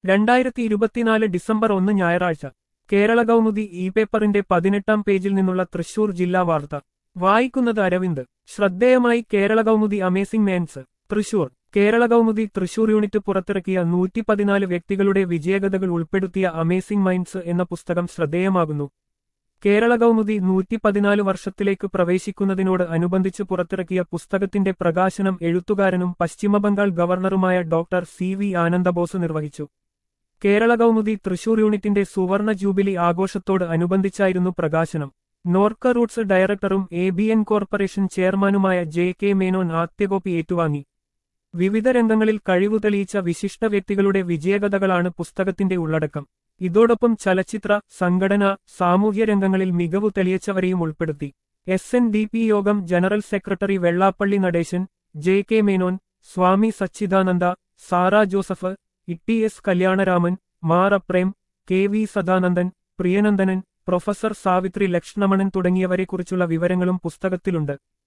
രണ്ടായിരത്തി ഇരുപത്തിനാല് ഡിസംബർ ഒന്ന് ഞായറാഴ്ച കേരള കൗമുദി ഇ പേപ്പറിന്റെ പതിനെട്ടാം പേജിൽ നിന്നുള്ള തൃശൂർ ജില്ലാ വാർത്ത വായിക്കുന്നത് അരവിന്ദ് ശ്രദ്ധേയമായി Kerala Kaumudi amazing mans Thrissur Kerala Kaumudi Thrissur unit പുറത്തിറക്കിയ നൂറ്റി പതിനാല് വ്യക്തികളുടെ വിജയകഥകൾ ഉൾപ്പെടുത്തിയ അമേസിംഗ് മൈൻഡ്സ് എന്ന പുസ്തകം ശ്രദ്ധേയമാകുന്നു കേരള കൗമുദി നൂറ്റി പതിനാല് വർഷത്തിലേക്ക് പ്രവേശിക്കുന്നതിനോട് അനുബന്ധിച്ച് പുറത്തിറക്കിയ പുസ്തകത്തിന്റെ പ്രകാശനം എഴുത്തുകാരനും പശ്ചിമബംഗാൾ ഗവർണറുമായ ഡോക്ടർ സി വി ആനന്ദബോസ് നിർവഹിച്ചു കേരള കൗമുദി തൃശൂർ യൂണിറ്റിന്റെ സുവർണ ജൂബിലി ആഘോഷത്തോട് അനുബന്ധിച്ചായിരുന്നു പ്രകാശനം നോർക്ക റൂട്ട്സ് ഡയറക്ടറും എ ബി എൻ കോർപ്പറേഷൻ ചെയർമാനുമായ ജെ കെ മേനോൻ ആദ്യകോപ്പി ഏറ്റുവാങ്ങി വിവിധ രംഗങ്ങളിൽ കഴിവു തെളിയിച്ച വിശിഷ്ട വ്യക്തികളുടെ വിജയകഥകളാണ് പുസ്തകത്തിന്റെ ഉള്ളടക്കം ഇതോടൊപ്പം ചലച്ചിത്ര സംഘടന സാമൂഹ്യ രംഗങ്ങളിൽ മികവു തെളിയിച്ചവരെയും ഉൾപ്പെടുത്തി S N D P Yogam general secretary Vellappally Natesan J K Menon Swami Sachidananda Sara Joseph Itty S Kalyanaraman Mar Aprem K V Sadanandan Priyanandanan professor Savithri Lakshmanan തുടങ്ങിയവരെക്കുറിച്ചുള്ള വിവരങ്ങളും പുസ്തകത്തിലുണ്ട്